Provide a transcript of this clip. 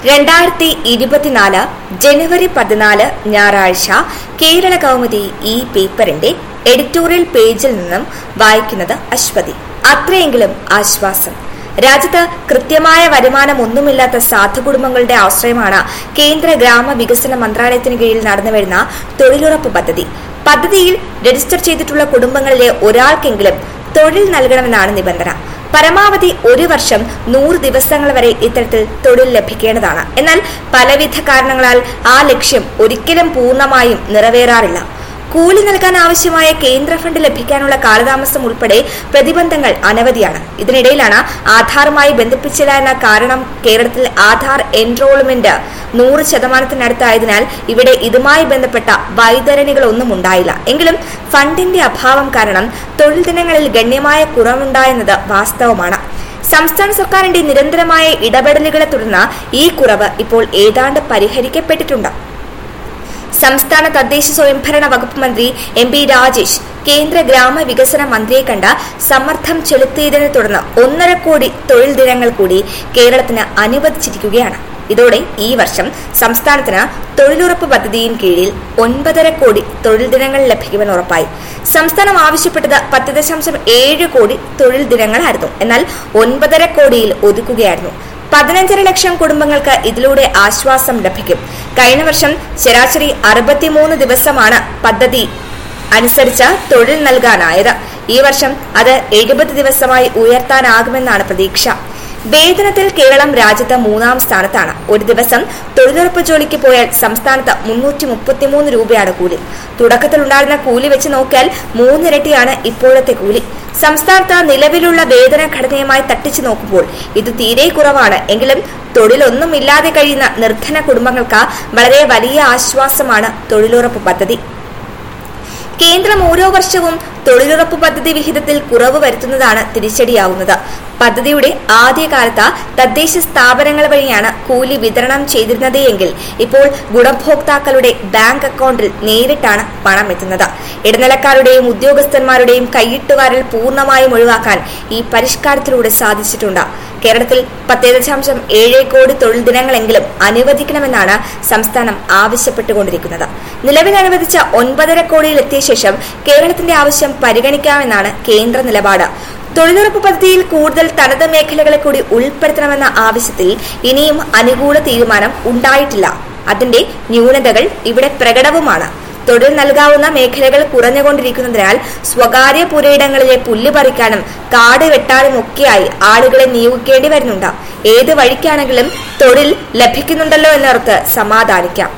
രണ്ടായിരത്തി ഇരുപത്തിനാല് ജനുവരി പതിനാല് ഞായറാഴ്ച കേരള കൗമുദി ഈ പേപ്പറിന്റെ എഡിറ്റോറിയൽ പേജിൽ നിന്നും വായിക്കുന്നത് അശ്വതി അത്രയെങ്കിലും ആശ്വാസം രാജ്യത്ത് കൃത്യമായ വരുമാനം ഒന്നുമില്ലാത്ത സാധു കുടുംബങ്ങളുടെ ആശ്രയമാണ് കേന്ദ്ര ഗ്രാമവികസന മന്ത്രാലയത്തിന് കീഴിൽ നടന്നുവരുന്ന തൊഴിലുറപ്പ് പദ്ധതി പദ്ധതിയിൽ രജിസ്റ്റർ ചെയ്തിട്ടുള്ള കുടുംബങ്ങളിലെ ഒരാൾക്കെങ്കിലും തൊഴിൽ നൽകണമെന്നാണ് നിബന്ധന പരമാവധി ഒരു വർഷം നൂറ് ദിവസങ്ങൾ വരെ ഇത്തരത്തിൽ തൊഴിൽ ലഭിക്കേണ്ടതാണ് എന്നാൽ പലവിധ കാരണങ്ങളാൽ ആ ലക്ഷ്യം ഒരിക്കലും പൂർണ്ണമായും നിറവേറാറില്ല കൂലി നൽകാൻ ആവശ്യമായ കേന്ദ്ര ഫണ്ട് ലഭിക്കാനുള്ള കാലതാമസം ഉൾപ്പെടെ പ്രതിബന്ധങ്ങൾ അനവധിയാണ് ഇതിനിടയിലാണ് ആധാറുമായി ബന്ധിപ്പിച്ചില്ല എന്ന കാരണം കേരളത്തിൽ ആധാർ എൻറോൾമെന്റ് നൂറ് ശതമാനത്തിനടുത്തായതിനാൽ ഇവിടെ ഇതുമായി ബന്ധപ്പെട്ട വൈതരണികളൊന്നും ഉണ്ടായില്ല എങ്കിലും ഫണ്ടിന്റെ അഭാവം കാരണം തൊഴിൽ ദിനങ്ങളിൽ ഗണ്യമായ കുറവുണ്ടായെന്നത് വാസ്തവമാണ് സംസ്ഥാന സർക്കാരിന്റെ നിരന്തരമായ ഇടപെടലുകളെ തുടർന്ന് ഈ കുറവ് ഇപ്പോൾ ഏതാണ്ട് പരിഹരിക്കപ്പെട്ടിട്ടുണ്ട് സംസ്ഥാന തദ്ദേശ സ്വയംഭരണ വകുപ്പ് മന്ത്രി എം പി രാജേഷ് കേന്ദ്ര ഗ്രാമവികസന മന്ത്രിയെ കണ്ട സമ്മർദ്ദം ചെലുത്തിയതിനെ തുടർന്ന് ഒന്നര കോടി തൊഴിൽ ദിനങ്ങൾ കൂടി കേരളത്തിന് അനുവദിച്ചിരിക്കുകയാണ് ഇതോടെ ഈ വർഷം സംസ്ഥാനത്തിന് തൊഴിലുറപ്പ് പദ്ധതിயின் കീഴിൽ ഒൻപതര കോടി തൊഴിൽ ദിനങ്ങൾ ലഭിക്കുമെന്ന് ഉറപ്പായി സംസ്ഥാനം ആവശ്യപ്പെട്ടത് പത്ത് ദശാംശം ഏഴ് കോടി തൊഴിൽ ദിനങ്ങളായിരുന്നു എന്നാൽ ഒൻപതര കോടിയിൽ ഒതുക്കുകയായിരുന്നു പതിനഞ്ചര ലക്ഷം കുടുംബങ്ങൾക്ക് ഇതിലൂടെ ആശ്വാസം ലഭിക്കും കഴിഞ്ഞ വർഷം ശരാശരി അറുപത്തിമൂന്ന് ദിവസമാണ് പദ്ധതി അനുസരിച്ച് തൊഴിൽ നൽകാനായത് ഈ വർഷം അത് എഴുപത് ദിവസമായി ഉയർത്താനാകുമെന്നാണ് പ്രതീക്ഷ വേതനത്തിൽ കേരളം രാജ്യത്ത് മൂന്നാം സ്ഥാനത്താണ് ഒരു ദിവസം തൊഴിലുറപ്പ് ജോലിക്ക് പോയാൽ സംസ്ഥാനത്ത് മുന്നൂറ്റി മുപ്പത്തിമൂന്ന് രൂപയാണ് കൂലി തുടക്കത്തിലുണ്ടായിരുന്ന കൂലി വെച്ച് നോക്കിയാൽ മൂന്നിരട്ടിയാണ് ഇപ്പോഴത്തെ കൂലി സംസ്ഥാനത്ത് നിലവിലുള്ള വേതന ഘടനയുമായി തട്ടിച്ചു നോക്കുമ്പോൾ ഇത് തീരെ കുറവാണ് എങ്കിലും തൊഴിലൊന്നുമില്ലാതെ കഴിയുന്ന നിർധന കുടുംബങ്ങൾക്ക് വളരെ വലിയ ആശ്വാസമാണ് തൊഴിലുറപ്പ് പദ്ധതി കേന്ദ്രം ഓരോ വർഷവും തൊഴിലുറപ്പ് പദ്ധതി വിഹിതത്തിൽ കുറവ് വരുത്തുന്നതാണ് തിരിച്ചടിയാവുന്നത് പദ്ധതിയുടെ ആദ്യകാലത്ത് തദ്ദേശ സ്ഥാപനങ്ങൾ വഴിയാണ് കൂലി വിതരണം ചെയ്തിരുന്നത് എങ്കിൽ ഇപ്പോൾ ഗുണഭോക്താക്കളുടെ ബാങ്ക് അക്കൗണ്ടിൽ നേരിട്ടാണ് പണം എത്തുന്നത് ഇടനിലക്കാരുടെയും ഉദ്യോഗസ്ഥന്മാരുടെയും കൈയിട്ടുവാരൽ പൂർണ്ണമായും ഒഴിവാക്കാൻ ഈ പരിഷ്കാരത്തിലൂടെ സാധിച്ചിട്ടുണ്ട് കേരളത്തിൽ പത്തേ ദശാംശം ഏഴ് കോടി തൊഴിൽ ദിനങ്ങളെങ്കിലും അനുവദിക്കണമെന്നാണ് സംസ്ഥാനം ആവശ്യപ്പെട്ടുകൊണ്ടിരിക്കുന്നത് നിലവിൽ അനുവദിച്ച ഒൻപതര കോടിയിൽ എത്തിയ ശേഷം കേരളത്തിന്റെ ആവശ്യം പരിഗണിക്കാമെന്നാണ് കേന്ദ്ര നിലപാട് തൊഴിലുറപ്പ് പദ്ധതിയിൽ കൂടുതൽ തനത് മേഖലകളെ കൂടി ഉൾപ്പെടുത്തണമെന്ന ആവശ്യത്തിൽ ഇനിയും അനുകൂല തീരുമാനം ഉണ്ടായിട്ടില്ല അതിന്റെ ന്യൂനതകൾ ഇവിടെ പ്രകടവുമാണ് തൊഴിൽ നൽകാവുന്ന മേഖലകൾ കുറഞ്ഞുകൊണ്ടിരിക്കുന്നതിനാൽ സ്വകാര്യ പുരയിടങ്ങളിലെ പുല്ല് പറിക്കാനും കാട് വെട്ടാനും ഒക്കെയായി ആളുകളെ നിയോഗിക്കേണ്ടി വരുന്നുണ്ട് ഏത് വഴിക്കാണെങ്കിലും തൊഴിൽ ലഭിക്കുന്നുണ്ടല്ലോ എന്നോർത്ത് സമാധാനിക്കാം